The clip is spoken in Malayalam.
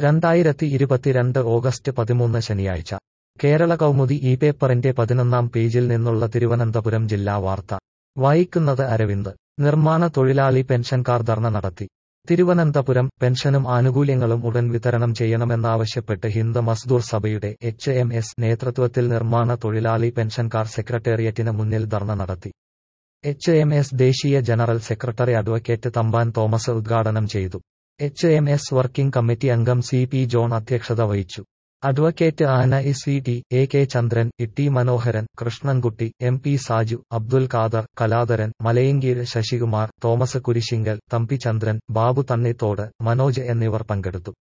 രണ്ടായിരത്തി ഇരുപത്തിരണ്ട് ഓഗസ്റ്റ് പതിമൂന്ന് ശനിയാഴ്ച കേരള കൗമുദി ഈ പേപ്പറിന്റെ പതിനൊന്നാം പേജിൽ നിന്നുള്ള തിരുവനന്തപുരം ജില്ലാ വാർത്ത വായിക്കുന്നത് അരവിന്ദ് നിർമ്മാണ തൊഴിലാളി പെൻഷൻകാർ ധർണ നടത്തി തിരുവനന്തപുരം പെൻഷനും ആനുകൂല്യങ്ങളും ഉടൻ വിതരണം ചെയ്യണമെന്നാവശ്യപ്പെട്ട് ഹിന്ദ് മസ്ദൂർ സഭയുടെ എച്ച് എം എസ് നേതൃത്വത്തിൽ നിർമ്മാണ തൊഴിലാളി പെൻഷൻകാർ സെക്രട്ടേറിയറ്റിന് മുന്നിൽ ധർണ നടത്തി എച്ച് എം എസ് ദേശീയ general secretary advocate Thampan Thomas ഉദ്ഘാടനം ചെയ്തു H M S working committee അംഗം സി പി ജോൺ അധ്യക്ഷത വഹിച്ചു അഡ്വക്കേറ്റ് ആന E C T A K Chandran Itty Manoharan Krishnankutty M P Saju Abdul Khader Kaladharan Malayankeezhu Sasikumar Thomas Kurisinkal Thampi Chandran Babu Thannithode Manoj എന്നിവർ പങ്കെടുത്തു